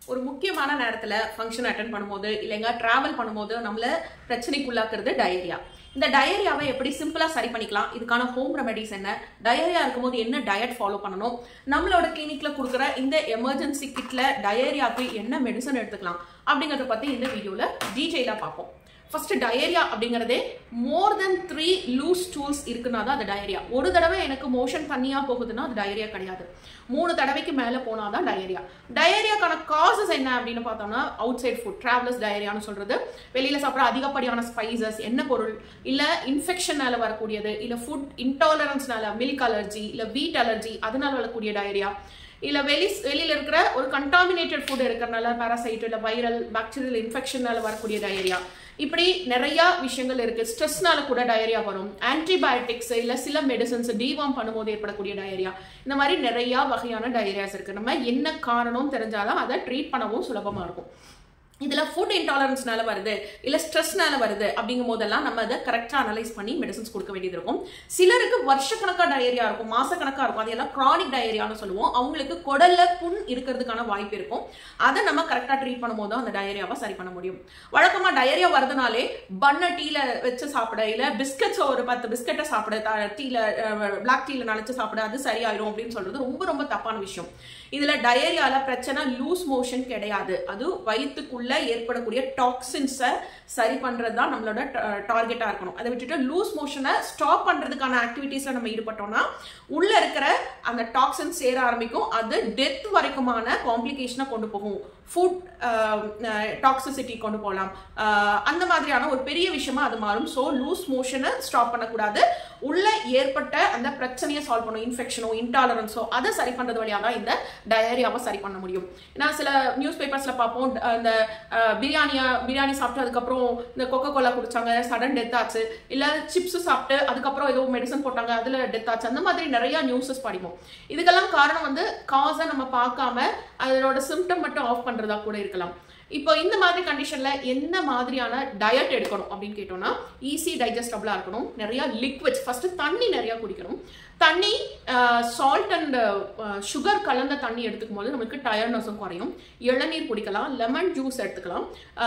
ஒரு முக்கியமான நேரத்துல ஃபங்க்ஷன் அட்டன் பண்ணும்போது இல்லைங்க டிராவல் பண்ணும்போது நம்மள பிரச்சனைக்குள்ளாக்குறது டயரியா இந்த டயரியாவை எப்படி சிம்பிளா சரி பண்ணிக்கலாம் இதுக்கான ஹோம் ரெமெடிஸ் என்ன டயரியா இருக்கும்போது என்ன டயட் ஃபாலோ பண்ணணும் நம்மளோட கிளினிக்ல கொடுக்குற இந்த எமர்ஜென்சி கிட்ல டயரியாக்கு என்ன மெடிசன் எடுத்துக்கலாம் அப்படிங்கறத பத்தி இந்த வீடியோல டீட்டெயிலா பார்ப்போம் ஃபர்ஸ்ட் டயரியா அப்படிங்கறதே more than three loose stools இருக்குன்னா தான் அது டயரியா ஒரு தடவை எனக்கு மோஷன் தண்ணியா போகுதுன்னா அது டயரியா கிடையாது மூணு தடவைக்கு மேல போனாதான் டயரியா டயரியாக்கான காசஸ் என்ன அப்படின்னு பார்த்தோம்னா அவுட் சைட் ஃபுட் டிராவலர்ஸ் டயரியான்னு சொல்றது வெளியில சாப்பிட்ற அதிகப்படியான ஸ்பைசஸ் என்ன பொருள் இல்ல இன்ஃபெக்ஷனால வரக்கூடியது இல்ல ஃபுட் இன்டாலரன்ஸ்னால மில்க் அலர்ஜி இல்ல வீட் அலர்ஜி அதனால வரக்கூடிய டயரியா இல்ல வெளி வெளியில இருக்கிற ஒரு கண்டாமினேட்டட் ஃபுட் இருக்கிறனால பாராசைட் இல்ல வைரல் பாக்டீரியல் இன்ஃபெக்ஷனால வரக்கூடிய டயரியா இப்படி நிறைய விஷயங்கள் இருக்கு ஸ்ட்ரெஸ்னால கூட டயரியா வரும் ஆன்டிபயோட்டிக்ஸ் இல்ல சில மெடிசன்ஸ் டிவாம் பண்ணும்போது ஏற்படக்கூடிய டயரியா இந்த மாதிரி நிறைய வகையான டயரியாஸ் இருக்கு நம்ம என்ன காரணம் தெரிஞ்சாதான் அதை ட்ரீட் பண்ணவும் சுலபமா இருக்கும் இதுல ஃபுட் இன்டாலரன்ஸ்னால வருது இல்ல ஸ்ட்ரெஸ்னால வருது அப்படிங்கும் போதெல்லாம் நம்ம அதை கரெக்டா அனலைஸ் பண்ணி மெடிசன்ஸ் கொடுக்க வேண்டியது இருக்கும் சிலருக்கு வருஷக்கணக்கா டயரியா இருக்கும் மாசக்கணக்கா இருக்கும் அதெல்லாம் கிரானிக் டயரியான்னு சொல்லுவோம் அவங்களுக்கு குடல்ல புண் இருக்கிறதுக்கான வாய்ப்பு இருக்கும் அதை நம்ம கரெக்டா ட்ரீட் பண்ணும்போது அந்த டயரியாவை சரி பண்ண முடியும் வழக்கமா டயரியா வருதுனாலே பண்ண டீல வச்சு சாப்பிட இல்ல பிஸ்கட்ஸ் ஒரு பத்து பிஸ்கட்டை சாப்பிட டீல பிளாக் டீல நினைச்சு சாப்பிட அது சரியாயிரும் அப்படின்னு சொல்றது ரொம்ப ரொம்ப தப்பான விஷயம் இதுல டயரியால பிரச்சனை லூஸ் மோஷன் கிடையாது அது வயிற்றுக்குள்ள ஏற்படக்கூடிய டாக்ஸின்ஸை சரி பண்றது தான் நம்மளோட டார்கெட்டா இருக்கணும் அதை விட்டுட்டு லூஸ் மோஷனை ஸ்டாப் பண்றதுக்கான ஆக்டிவிட்டீஸ்ல நம்ம ஈடுபட்டோம்னா உள்ள இருக்கிற அந்த டாக்ஸின் சேர ஆரம்பிக்கும் அது டெத் வரைக்குமான காம்ப்ளிகேஷனை கொண்டு போகும் ஃபுட் டாக்ஸிசிட்டி கொண்டு போகலாம் அந்த மாதிரியான ஒரு பெரிய விஷயமா அது மாறும் ஸோ லூஸ் மோஷனை ஸ்டாப் பண்ணக்கூடாது உள்ள ஏற்பட்ட அந்த பிரச்சனையை சால்வ் பண்ணும் இன்ஃபெக்ஷனோ இன்டாலரன்ஸோ அதை சரி பண்றது வழியாக தான் இந்த டயரியாவை சரி பண்ண முடியும் ஏன்னா சில நியூஸ் பேப்பர்ஸ்ல பார்ப்போம் இந்த பிரியாணியா பிரியாணி சாப்பிட்டு அதுக்கப்புறம் இந்த கொக்கோ கோலா குடிச்சாங்க சடன் டெத் ஆச்சு இல்ல சிப்ஸ் சாப்பிட்டு அதுக்கப்புறம் ஏதோ மெடிசன் போட்டாங்க அதுல டெத் ஆச்சு அந்த மாதிரி நிறைய நியூஸஸ் படிப்போம் இதுக்கெல்லாம் காரணம் வந்து காசை நம்ம பார்க்காம அதனோட சிம்டம் மட்டும் ஆஃப் பண்றதா கூட இருக்கலாம் இப்போ இந்த மாதிரி கண்டிஷன்ல என்ன மாதிரியான டயட் எடுக்கணும் அப்படின்னு கேட்டோம்னா ஈஸி டைஜஸ்டபிளா இருக்கணும் நிறைய லிக்விட்ஸ் ஃபர்ஸ்ட் தண்ணி நிறைய குடிக்கணும் தண்ணி சால்ட் அண்ட் சுகர் கலந்த தண்ணி எடுத்துக்கும் போது நமக்கு டயர்னஸும் குறையும் இளநீர் குடிக்கலாம் லெமன் ஜூஸ் எடுத்துக்கலாம்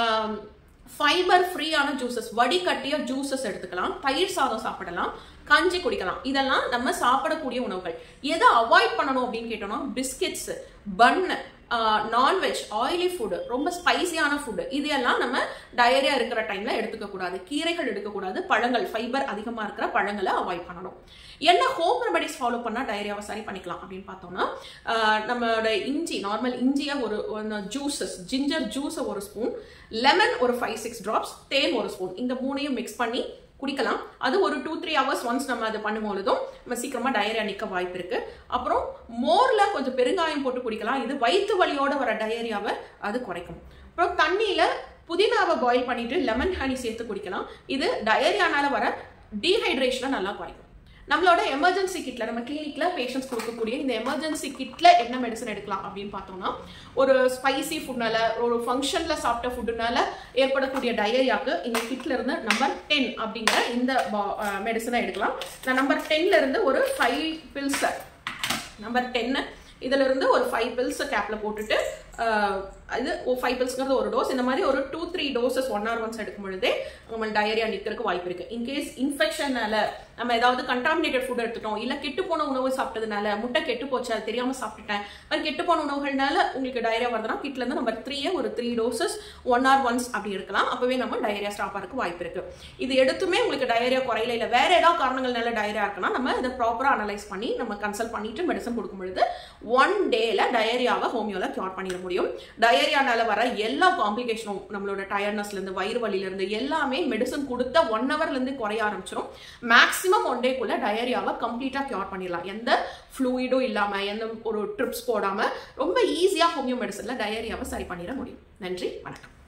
ஃபைபர் ஃப்ரீயான ஜூசஸ் வடிகட்டிய ஜூசஸ் எடுத்துக்கலாம் தயிர் சாதம் சாப்பிடலாம் கஞ்சி குடிக்கலாம் இதெல்லாம் நம்ம சாப்பிடக்கூடிய உணவுகள் எதை அவாய்ட் பண்ணணும் அப்படின்னு கேட்டோம்னா biscuits bun non veg oily food ரொம்ப ஸ்பைசியான ஃபுட்டு இதெல்லாம் நம்ம டயரியா இருக்கிற டைம்ல எடுத்துக்க கூடாது கீரைகள் எடுக்கக்கூடாது பழங்கள் ஃபைபர் அதிகமா இருக்கிற பழங்களை அவாய்ட் பண்ணணும் என்ன ஹோம் ரெமடிஸ் ஃபாலோ பண்ணா டயரியாவை சரி பண்ணிக்கலாம் அப்படின்னு பார்த்தோம்னா நம்மளோட இஞ்சி நார்மல் இஞ்சியை ஒரு ஜூசஸ் ஜிஞ்சர் ஜூஸை ஒரு ஸ்பூன் லெமன் ஒரு ஃபைவ் சிக்ஸ் ட்ராப்ஸ் தேன் ஒரு ஸ்பூன் இந்த மூணையும் மிக்ஸ் பண்ணி குடிக்கலாம் அது ஒரு டூ த்ரீ ஹவர்ஸ் ஒன்ஸ் நம்ம அதை பண்ணும்பொழுதும் நம்ம சீக்கிரமா டயரியா நிற்க வாய்ப்பு இருக்கு அப்புறம் மோர்ல கொஞ்சம் பெருங்காயம் போட்டு குடிக்கலாம் இது வயிற்று வலியோட வர டயரியாவை அது குறைக்கும் அப்புறம் தண்ணியில புதினாவை பாயில் பண்ணிட்டு லெமன் ஹனி சேர்த்து குடிக்கலாம் இது டயரியானால வர டீஹைட்ரேஷனை நல்லா குறைக்கும் நம்மளோட எமர்ஜென்சி கிட்ல நம்ம கிளினிக்ல பேஷண்ட்ஸ் கொடுக்கக்கூடிய இந்த எமர்ஜென்சி கிட்ல என்ன மெடிசன் எடுக்கலாம் அப்படின்னு பார்த்தோம்னா ஒரு ஸ்பைசி ஃபுட்னால ஒரு ஃபங்க்ஷன்ல சாப்பிட்ட ஃபுட்டுனால ஏற்படக்கூடிய டயரியாக்கு இந்த கிட்ல இருந்து நம்பர் டென் அப்படிங்கிற இந்த மெடிசனை எடுக்கலாம் நான் நம்பர் டென்ல இருந்து ஒரு ஃபைவ் பில்ஸ் நம்பர் டென்னு இதுல இருந்து ஒரு ஃபைவ் பில்ஸ் கேப்ல போட்டுட்டு இது ஃபைவ் பில்ஸ்ங்கிறது ஒரு டோஸ் இந்த மாதிரி ஒரு two three doses one or once எடுக்கும் பொழுதே உங்களுக்கு டயரியா நிற்கிறதுக்கு வாய்ப்பு இருக்கு இன்கேஸ் இன்ஃபெக்ஷனால நம்ம ஏதாவது கண்டாமினேட்டட் ஃபுட் எடுத்துட்டோம் இல்ல கெட்டு போன உணவு சாப்பிட்டதுனால முட்டை கெட்டு போச்சு அது தெரியாம சாப்பிட்டுட்டேன் அது கெட்டு போன உணவுகள்னால உங்களுக்கு டயரியா வருதுன்னா கிட்ல இருந்து நம்பர் த்ரீயே ஒரு three doses one or once அப்படி எடுக்கலாம் அப்பவே நம்ம டயரியா ஸ்டாப் ஆகிறதுக்கு வாய்ப்பு இருக்கு இது எடுத்துமே உங்களுக்கு டயரியா குறையில இல்ல வேற ஏதாவது காரணங்கள்னால டயரியா இருக்குன்னா நம்ம இதை ப்ராப்பரா அனலைஸ் பண்ணி நம்ம கன்சல்ட் பண்ணிட்டு மெடிசன் கொடுக்கும் பொழுது ஒன் டேல டயரியாவை ஹோமியோல கியூர் பண்ணிட முடியும் டயரியானால வர எல்லா காம்ப்ளிகேஷனும் நம்மளோட டயர்னஸ்ல இருந்து வயிறு வலியில இருந்து எல்லாமே மெடிசன் கொடுத்த ஒன் ஹவர்ல இருந்து குறைய ஆரம்பிச்சிடும் மேக்ஸிமம் ஒன் டேக்குள்ள டயரியாவை கம்ப்ளீட்டா கியூர் பண்ணிடலாம் எந்த ஃப்ளூயிடும் இல்லாம எந்த ஒரு ட்ரிப்ஸ் போடாம ரொம்ப ஈஸியா ஹோமியோ மெடிசன்ல டயரியாவை சரி பண்ணிட முடியும் நன்றி வணக்கம்